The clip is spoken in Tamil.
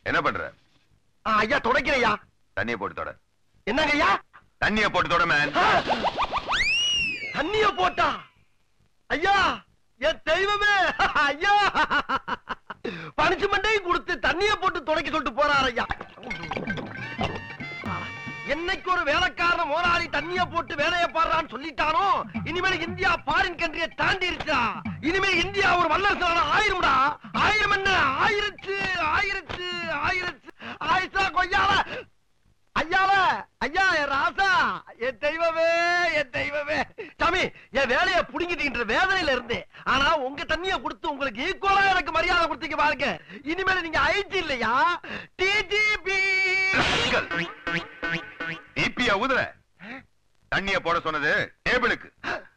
என்ன பண்ற ஆ, ஐயா துடைக்கிறையா தண்ணிய போட்டு தொட என்னங்க ஐயா தண்ணிய போட்டு தொட மேன் ஆ! தண்ணிய போட்டா ஐயா என் தெய்வமே ஐயா பனிஷ்மெண்டையும் கொடுத்து தண்ணிய போட்டு துடைக்க சொல்லிட்டு போறார் ஐயா என்னைக்கு ஒரு வேலைக்காரன மோராளி தண்ணிய போட்டு வேலையை பாடுறான்னு சொல்லிட்டானோ இனிமேல் இந்தியா ஃபாரின் கண்ட்ரியை தாண்டிருச்சா இனிமேல் இந்தியா ஒரு வல்லரசு ஆயிரும்டா ஆயிரம் என்ன ஆயிரத்து ஆயிரத்து ஆயிரத்து ஆயிரத்தா கொய்யால ஐயால ஐயா என் ராசா என் தெய்வமே என் தெய்வமே சாமி என் வேலையை புடுங்கிட்டீன்ற வேதனையில இருந்து ஆனா உங்க தண்ணிய கொடுத்து உங்களுக்கு ஈக்குவலா எனக்கு மரியாதை கொடுத்தீங்க பாருங்க இனிமேல் நீங்க ஐடி இல்லையா டிஜிபி ஈப்பியா ஊதுற தண்ணிய போட சொன்னது டேபிளுக்கு